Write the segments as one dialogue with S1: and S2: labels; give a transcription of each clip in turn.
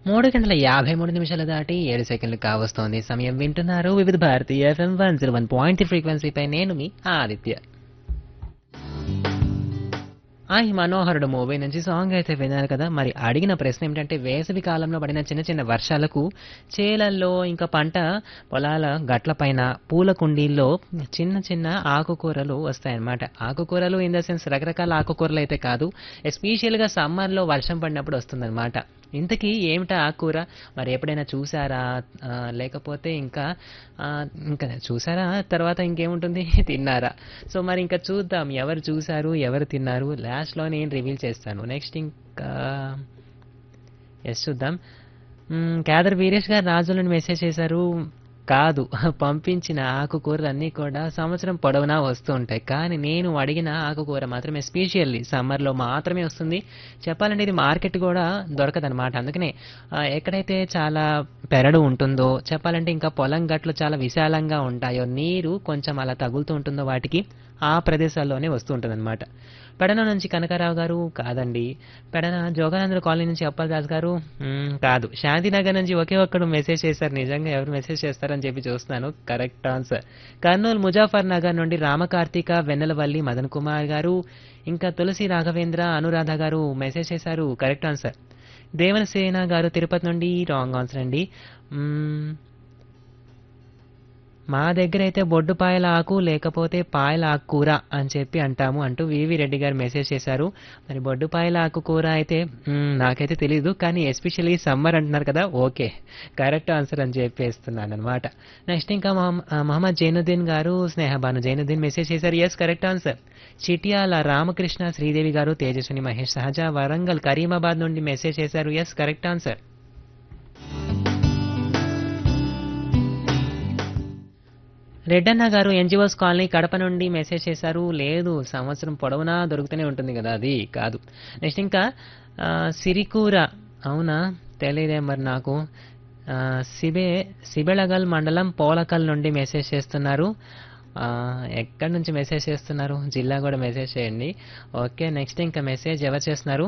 S1: మూడు గంటల యాభై మూడు నిమిషాలు దాటి ఏడు సెకండ్లు కావస్తోంది సమయం వింటున్నారు Vividh Bharati F M one zero one point ఫ్రీక్వెన్సీపై నేను మీ ఆదిత్య ఆ ఈ మనోహరుడు మూవీ నుంచి సాంగ్ అయితే విన్నారు కదా మరి అడిగిన ప్రశ్న ఏమిటంటే వేసవి కాలంలో పడిన చిన్న చిన్న వర్షాలకు చేలల్లో ఇంకా పంట పొలాల గట్లపైన పూల కుండీల్లో చిన్న చిన్న ఆకుకూరలు వస్తాయన్నమాట ఆకుకూరలు ఇన్ ద సెన్స్ రకరకాల ఆకుకూరలు అయితే కాదు ఎస్పెషియల్గా సమ్మర్లో వర్షం పడినప్పుడు వస్తుందన్నమాట ఇంతకీ ఏమిటా ఆకుకూర మరి ఎప్పుడైనా చూసారా ఆ, లేకపోతే ఇంకా ఆ, ఇంకా చూసారా తర్వాత ఇంకేముంటుంది తిన్నారా సో మరి ఇంకా చూద్దాం ఎవరు చూసారు ఎవరు తిన్నారు లాస్ట్లో నేను రివీల్ చేస్తాను నెక్స్ట్ ఇంకా ఎస్ చూద్దాం మ్మ్, కేదర్ వీరేష్ గారు రాజులను మెసేజ్ చేశారు కాదు పంపించిన ఆకుకూరలు అన్నీ కూడా సంవత్సరం పొడవునా వస్తూ ఉంటాయి కానీ నేను అడిగిన ఆకుకూర మాత్రం ఎస్పెషల్లీ సమ్మర్లో మాత్రమే వస్తుంది చెప్పాలంటే ఇది మార్కెట్ కూడా దొరకదనమాట అందుకనే ఆ, ఎక్కడైతే చాలా పెరడు ఉంటుందో చెప్పాలంటే ఇంకా పొలం గట్లు చాలా విశాలంగా ఉంటాయో నీరు కొంచెం అలా తగులుతూ ఉంటుందో వాటికి ఆ ప్రదేశాల్లోనే వస్తూ ఉంటుందన్నమాట పెడన నుంచి కనకారావు గారు కాదండి పెడన జోగానంద్ర కాలనీ నుంచి అప్పల్ దాస్ గారు మ్మ్, కాదు శాంతినగర్ నుంచి ఒకే ఒక్కడు మెసేజ్ చేశారు నిజంగా ఎవరు మెసేజ్ చేస్తారని చెప్పి చూస్తున్నాను కరెక్ట్ ఆన్సర్ కర్నూలు ముజాఫర్ నగర్ నుండి రామకార్తిక వెన్నెలవల్లి మదన్ కుమార్ గారు ఇంకా తులసి రాఘవేంద్ర అనురాధ గారు మెసేజ్ చేశారు కరెక్ట్ ఆన్సర్ దేవనసేన గారు తిరుపతి నుండి రాంగ్ ఆన్సర్ అండి మ్మ్, మా దగ్గర అయితే బొడ్డు పాయల ఆకు లేకపోతే పాయల ఆకు కూర అని చెప్పి అంటాము అంటూ వివి రెడ్డి గారు మెసేజ్ చేశారు మరి బొడ్డు పాయల ఆకు కూర అయితే మ్మ్, నాకైతే తెలియదు కానీ ఎస్పెషల్లీ సమ్మర్ అంటున్నారు కదా ఓకే కరెక్ట్ ఆన్సర్ అని చెప్పేస్తున్నాను అనమాట నెక్స్ట్ ఇంకా మహమ్- ఆ, మహమ్మద్ జైనుద్దీన్ గారు స్నేహబాను జైనుద్దీన్ మెసేజ్ చేశారు yes correct answer Chityala Ramakrishna Sridevi గారు తేజస్విని మహేష్ సహజ వరంగల్ కరీమాబాద్ నుండి మెసేజ్ చేశారు ఎస్ కరెక్ట్ ఆన్సర్ రెడ్డన్న గారు ఎన్జిఓస్ కాలనీ కడప నుండి మెసేజ్ చేశారు లేదు సంవత్సరం పొడవునా దొరుకుతూనే ఉంటుంది కదా అది కాదు నెక్స్ట్ ఇంకా ఆ, సిరికూర అవునా తెలియదే మరి నాకు ఆ, సిబే సిబెళగల్ మండలం పోలకల్ నుండి మెసేజ్ చేస్తున్నారు ఆ, ఎక్కడి నుంచి మెసేజ్ చేస్తున్నారు జిల్లా కూడా మెసేజ్ చేయండి ఓకే నెక్స్ట్ ఇంకా మెసేజ్ ఎవరు చేస్తున్నారు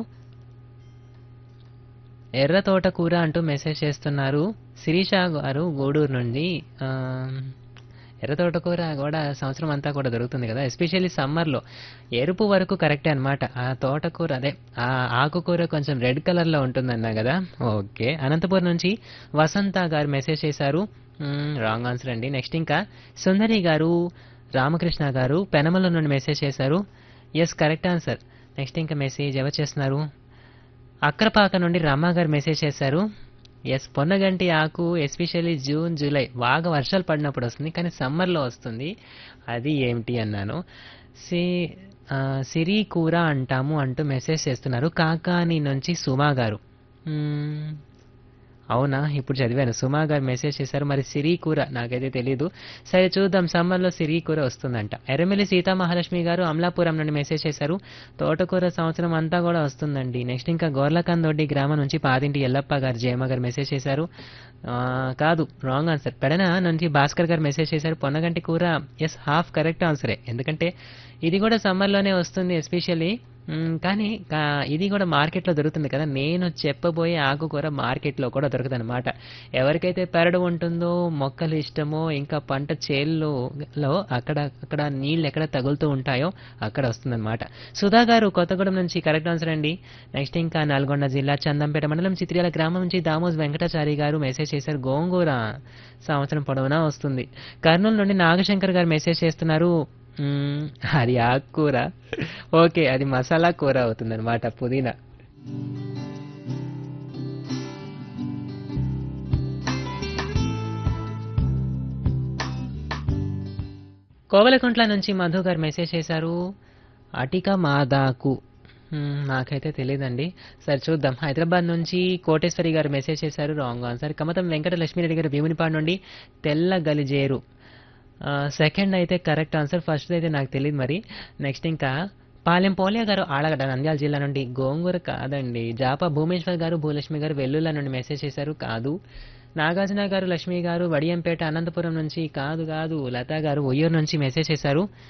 S1: ఎర్ర తోటకూర అంటూ మెసేజ్ చేస్తున్నారు శిరీష గారు గూడూరు నుండి ఆ, ఎర్ర తోటకూర కూడా సంవత్సరం అంతా కూడా దొరుకుతుంది కదా ఎస్పెషల్లీ సమ్మర్లో ఎరుపు వరకు కరెక్టే అన్నమాట ఆ తోటకూర అదే ఆ ఆకుకూర కొంచెం రెడ్ కలర్లో ఉంటుందన్నా కదా ఓకే అనంతపురం నుంచి వసంత గారు మెసేజ్ చేశారు రాంగ్ ఆన్సర్ అండి నెక్స్ట్ ఇంకా సుందరి గారు రామకృష్ణ గారు పెనమల నుండి మెసేజ్ చేశారు ఎస్ కరెక్ట్ ఆన్సర్ నెక్స్ట్ ఇంకా మెసేజ్ ఎవరు చేస్తున్నారు అక్రపాక నుండి రమ్మ గారు మెసేజ్ చేశారు ఎస్ పొన్నగంటి ఆకు ఎస్పెషల్లీ జూన్ జూలై బాగా వర్షాలు పడినప్పుడు వస్తుంది కానీ సమ్మర్లో వస్తుంది అది ఏమిటి అన్నాను సి ఆ, సిరి కూర అంటాము అంటూ మెసేజ్ చేస్తున్నారు కాకాని నుంచి సుమా గారు మ్మ్, అవునా ఇప్పుడు చదివాను సుమా గారు మెసేజ్ చేశారు మరి సిరి కూర నాకైతే తెలియదు సరే చూద్దాం సమ్మర్లో సిరి కూర వస్తుందంట ఎర్రమిల్లి సీతామహాలక్ష్మి గారు అమలాపురం నుండి మెసేజ్ చేశారు తోటకూర సంవత్సరం అంతా కూడా వస్తుందండి నెక్స్ట్ ఇంకా గోర్లకందొడ్డి గ్రామం నుంచి పాదింటి ఎల్లప్ప గారు జయమ్మ గారు మెసేజ్ చేశారు ఆ, కాదు రాంగ్ ఆన్సర్ పెడన నుంచి భాస్కర్ గారు మెసేజ్ చేశారు పొన్నగంటి కూర ఎస్ హాఫ్ కరెక్ట్ ఆన్సరే ఎందుకంటే ఇది కూడా సమ్మర్లోనే వస్తుంది ఎస్పెషల్లీ కానీ కా- ఇది కూడా మార్కెట్లో దొరుకుతుంది కదా నేను చెప్పబోయే ఆకుకూర మార్కెట్లో కూడా దొరుకుతుంది అనమాట ఎవరికైతే పెరడు ఉంటుందో మొక్కలు ఇష్టమో ఇంకా పంట చేల్లో అక్కడ అక్కడ నీళ్ళు ఎక్కడ తగులుతూ ఉంటాయో అక్కడ వస్తుందన్నమాట సుధా గారు కొత్తగూడెం నుంచి కరెక్ట్ ఆన్సర్ అండి నెక్స్ట్ ఇంకా నల్గొండ జిల్లా చందంపేట మండలం చిత్రియాల గ్రామం నుంచి దామోస్ వెంకటాచారి గారు మెసేజ్ చేశారు గోంగూర సంవత్సరం పొడవునా వస్తుంది కర్నూలు నుండి నాగశంకర్ గారు మెసేజ్ చేస్తున్నారు మ్మ్, అది ఆకుకూర ఓకే అది మసాలా కూర అవుతుంది అనమాట పుదీనా కోవలకుంట్ల నుంచి మధు గారు మెసేజ్ చేశారు అటిక మాదాకు మ్మ్, నాకైతే తెలియదండి సరే చూద్దాం హైదరాబాద్ నుంచి కోటేశ్వరి గారు మెసేజ్ చేశారు రాంగ్ ఆన్సర్ కమతం వెంకట లక్ష్మీరెడ్డి గారు భీమునిపాడు నుండి తెల్ల గలిజేరు సెకండ్ అయితే కరెక్ట్ ఆన్సర్ ఫస్ట్ అయితే నాకు తెలియదు మరి నెక్స్ట్ ఇంకా పాలెం పోలియా గారు ఆడగడ్డ నంద్యాల జిల్లా నుండి గోంగూర కాదండి జాపా భూమేశ్వర్ గారు భూలక్ష్మి గారు వెల్లుల్లా నుండి మెసేజ్ చేశారు కాదు నాగార్జున గారు లక్ష్మి గారు వడియంపేట అనంతపురం నుంచి కాదు కాదు లతా గారు ఒయ్యూరు నుంచి మెసేజ్ చేశారు